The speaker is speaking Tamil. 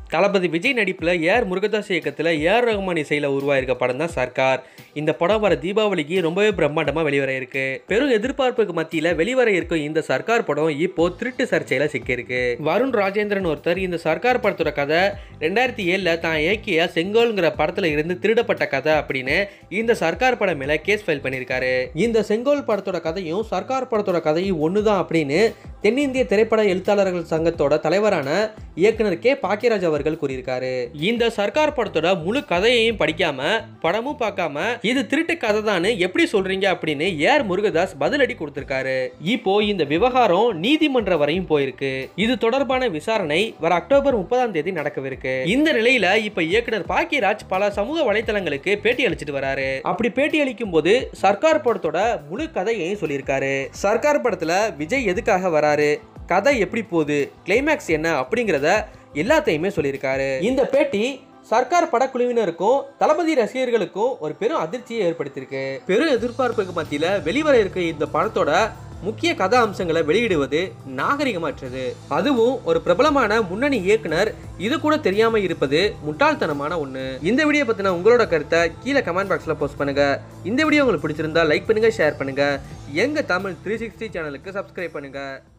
தளபதி விஜய் நடிப்பில் ஏஆர் முருகதாஸ் இயக்கத்தில் ஏஆர் ரஹ்மான் இசையில் உருவாயிருக்க படம் தான் சர்க்கார் இந்த படம் வர தீபாவளிக்கு ரொம்பவே பிரம்மாண்டமாக வெளிவர இருக்கு பெரும் எதிர்பார்ப்புக்கு மத்தியில் வெளிவர இருக்கும் இந்த சர்க்கார் படம் இப்போ திருட்டு சர்ச்சையில் சிக்கியிருக்கு வருண் ராஜேந்திரன் ஒருத்தர் இந்த சர்க்கார் படத்தோட கதை ரெண்டாயிரத்தி ஏழில் தான் இயக்கிய செங்கோல்ங்கிற படத்தில் இருந்து திருடப்பட்ட கதை அப்படின்னு இந்த சர்க்கார் படம் மேலே கேஸ் ஃபைல் பண்ணியிருக்காரு இந்த செங்கோல் படத்தோட கதையும் சர்க்கார் படத்தோட கதையும் ஒன்று தான் அப்படின்னு தென்னிந்திய திரைப்பட எழுத்தாளர்கள் சங்கத்தோட தலைவரான இயக்குனர் கே பாக்கியராஜ் அவர்கள் கூறியிருக்காரு இந்த சர்க்கார் படத்தோட முழு கதையையும் படிக்காம படமும் பார்க்காம இது திருட்டு கதை தான் எப்படி சொல்றீங்க அப்படின்னு ஏஆர் முருகதாஸ் பதிலடி கொடுத்திருக்காரு இப்போ இந்த விவகாரம் நீதிமன்றம் வரையும் போயிருக்கு இது தொடர்பான விசாரணை வர அக்டோபர் முப்பதாம் தேதி நடக்கவிருக்கு இந்த நிலையில இப்ப இயக்குனர் பாக்கியராஜ் பல சமூக வலைத்தளங்களுக்கு பேட்டி அளிச்சிட்டு வராரு அப்படி பேட்டி அளிக்கும் போது சர்க்கார் படத்தோட முழு கதையையும் சொல்லியிருக்காரு சர்க்கார் படத்துல விஜய் எதுக்காக வராரு கதை எப்படி போகுது கிளைமேக்ஸ் என்ன அப்படிங்கிறத எல்லாத்தையுமே சொல்லியிருக்காரு இந்த பேட்டி சர்க்கார் படக்குழுவினருக்கும் தளபதி ரசிகர்களுக்கும் ஒரு பெரும் அதிர்ச்சியை ஏற்படுத்தியிருக்கு பெரும் எதிர்பார்ப்புக்கு மத்தியில் வெளிவர இருக்க இந்த படத்தோட முக்கிய கதா அம்சங்களை வெளியிடுவது நாகரிகமற்றது அதுவும் ஒரு பிரபலமான முன்னணி இயக்குனர் இது கூட தெரியாம இருப்பது முட்டாள்தனமான ஒண்ணு இந்த வீடியோ பத்தின உங்களோட கருத்தை கீழே கமெண்ட் பாக்ஸ்ல போஸ்ட் பண்ணுங்க இந்த வீடியோ உங்களுக்கு பிடிச்சிருந்தா லைக் பண்ணுங்க ஷேர் பண்ணுங்க எங்க தமிழ் த்ரீ சிக்ஸ்டி சேனலுக்கு சப்ஸ்கிரைப் பண்ணுங்க